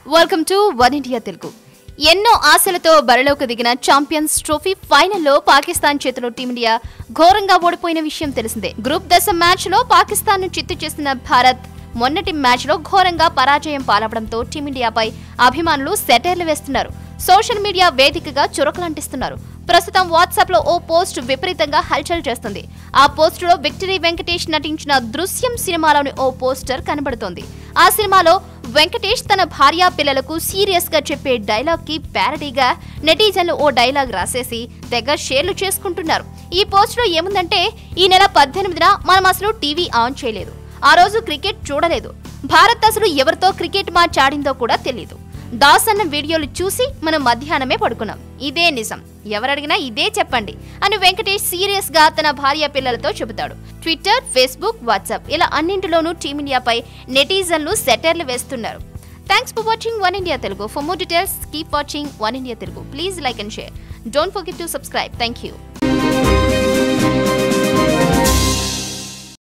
welcome to one India Telugu ఎన్నో ఆశలతో బరిలోకి దిగిన ఛాంపియన్స్ ట్రోఫీ ఫైనల్లో పాకిస్తాన్ చేతిలో టీమిండియా ఘోరంగా ఓడిపోయిన విషయం తెలిసిందే గ్రూప్ దశ మ్యాచ్ లో పాకిస్తాన్ ను చిత్తు చేసిన భారత్ మొన్నటి మ్యాచ్ లో ఘోరంగా పరాజయం పాలవడంతో టీమిండియాపై అభిమానులు సెటైర్లు వేస్తున్నారు సోషల్ మీడియా వేదికగా చురకలంటిస్తున్నారు ప్రస్తుతం వాట్సాప్ లో ఓ పోస్ట్ విపరీతంగా హల్చల్ చేస్తుంది ఆ పోస్ట్ లో విక్టరీ వెంకటేష్ నటించిన దృశ్యం సినిమాలోని ఓ పోస్టర్ కనబడుతోంది ఆ సినిమాలో వెంకటేష్ తన భార్యా పిల్లలకు సీరియస్ గా చెప్పే డైలాగ్ కి ప్యారడీగా నెటిజన్లు ఓ డైలాగ్ రాసేసి తెగ షేర్లు చేసుకుంటున్నారు ఈ పోస్ట్ లో ఏముందంటే ఈ నెల పద్దెనిమిదిన మనం అసలు టీవీ ఆన్ చేయలేదు ఆ రోజు క్రికెట్ చూడలేదు భారత్ అసలు ఎవరితో క్రికెట్ మ్యాచ్ ఆడిందో కూడా తెలియదు దాస్ అన్న వీడియోలు చూసి మనం మధ్యాహ్నమే పడుకున్నాం ఇదే నిజం ఎవరడిగినా ఇదే చెప్పండి అని వెంకటేష్ సీరియస్ గా తన భార్య పిల్లలతో చెబుతాడు ట్విట్టర్ ఫేస్బుక్ వాట్సాప్ ఇలా అన్నింటిలోనూ టీమిండియాపై నెటిజన్లు సెటర్లు వేస్తున్నారు thanks for watching one India Telugu for more details keep watching one India Telugu please like and share don't forget to subscribe thank you